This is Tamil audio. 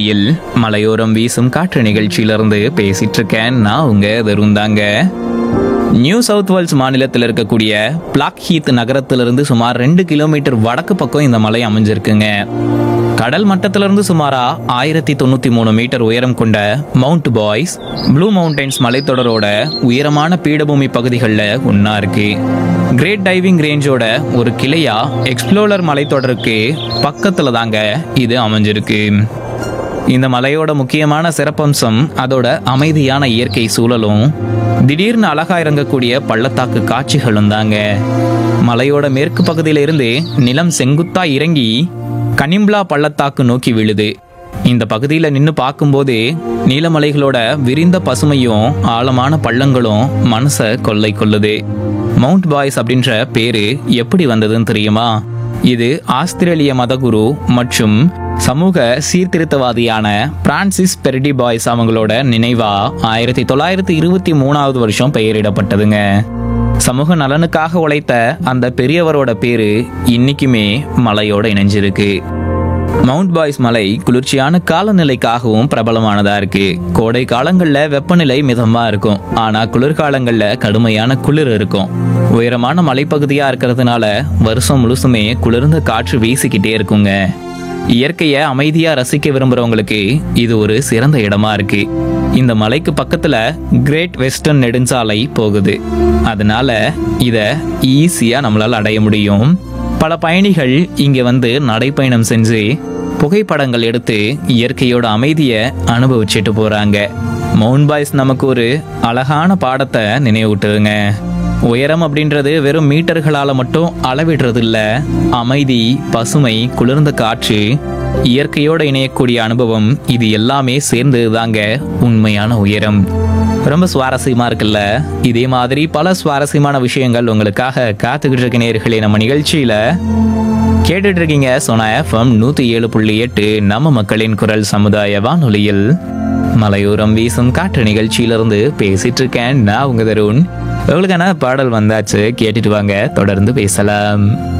வானொலியில் மலையோரம் வீசும் காற்று நிகழ்ச்சியிலிருந்து பேசிட்டு இருக்கேன் நான் உங்க தருந்தாங்க நியூ சவுத் வேல்ஸ் மாநிலத்தில் இருக்கக்கூடிய பிளாக் ஹீத் நகரத்திலிருந்து சுமார் ரெண்டு கிலோமீட்டர் வடக்கு பக்கம் இந்த மலை அமைஞ்சிருக்குங்க கடல் மட்டத்திலிருந்து சுமாரா ஆயிரத்தி தொண்ணூத்தி மூணு மீட்டர் உயரம் கொண்ட மவுண்ட் பாய்ஸ் ப்ளூ மவுண்டைன்ஸ் மலைத்தொடரோட உயரமான பீடபூமி பகுதிகளில் ஒன்றா இருக்கு கிரேட் டைவிங் ரேஞ்சோட ஒரு கிளையா எக்ஸ்ப்ளோரர் மலைத்தொடருக்கு பக்கத்துல தாங்க இது அமைஞ்சிருக்கு இந்த மலையோட முக்கியமான சிறப்பம்சம் அதோட அமைதியான இயற்கை சூழலும் திடீர்னு அழகா இறங்கக்கூடிய பள்ளத்தாக்கு காட்சிகளும் தாங்க மலையோட மேற்கு பகுதியில இருந்து நிலம் செங்குத்தா இறங்கி கனிம்லா பள்ளத்தாக்கு நோக்கி விழுது இந்த பகுதியில் நின்று பார்க்கும்போது நீலமலைகளோட விரிந்த பசுமையும் ஆழமான பள்ளங்களும் மனசை கொள்ளை கொள்ளுது மவுண்ட் பாய்ஸ் அப்படின்ற பேரு எப்படி வந்ததுன்னு தெரியுமா இது ஆஸ்திரேலிய மதகுரு மற்றும் சமூக சீர்திருத்தவாதியான பிரான்சிஸ் பெர்டி பாய்ஸ் அவங்களோட நினைவா ஆயிரத்தி தொள்ளாயிரத்தி இருபத்தி மூணாவது வருஷம் பெயரிடப்பட்டதுங்க சமூக நலனுக்காக உழைத்த அந்த பெரியவரோட பேரு இன்னைக்குமே மலையோட இணைஞ்சிருக்கு மவுண்ட் பாய்ஸ் மலை குளிர்ச்சியான காலநிலைக்காகவும் பிரபலமானதா இருக்கு கோடை காலங்கள்ல வெப்பநிலை மிதமா இருக்கும் ஆனா குளிர்காலங்கள்ல கடுமையான குளிர் இருக்கும் உயரமான மலைப்பகுதியா இருக்கிறதுனால வருஷம் முழுசுமே குளிர்ந்த காற்று வீசிக்கிட்டே இருக்குங்க இயற்கையை அமைதியா ரசிக்க விரும்புறவங்களுக்கு இது ஒரு சிறந்த இடமா இருக்கு இந்த மலைக்கு பக்கத்துல கிரேட் வெஸ்டர்ன் நெடுஞ்சாலை போகுது அதனால இத ஈஸியா நம்மளால அடைய முடியும் பல பயணிகள் இங்க வந்து நடைப்பயணம் செஞ்சு புகைப்படங்கள் எடுத்து இயற்கையோட அமைதியை அனுபவிச்சுட்டு போறாங்க மவுண்ட் பாய்ஸ் நமக்கு ஒரு அழகான பாடத்தை நினைவூட்டுதுங்க உயரம் அப்படின்றது வெறும் மீட்டர்களால மட்டும் அளவிடுறது இல்ல அமைதி பசுமை குளிர்ந்த காற்று இயற்கையோட இணையக்கூடிய அனுபவம் இது எல்லாமே சேர்ந்தது தாங்க உண்மையான உயரம் ரொம்ப சுவாரஸ்யமா இருக்குல்ல இதே மாதிரி பல சுவாரஸ்யமான விஷயங்கள் உங்களுக்காக காத்துக்கிட்டு இருக்க நேர்களே நம்ம நிகழ்ச்சியில கேட்டுட்டு இருக்கீங்க சோனா எஃப்எம் நூத்தி ஏழு புள்ளி எட்டு நம்ம மக்களின் குரல் சமுதாய வானொலியில் மலையோரம் வீசும் காற்று நிகழ்ச்சியிலிருந்து பேசிட்டு இருக்கேன் நான் உங்க தருண் உங்களுக்கான பாடல் வந்தாச்சு கேட்டுட்டு வாங்க தொடர்ந்து பேசலாம்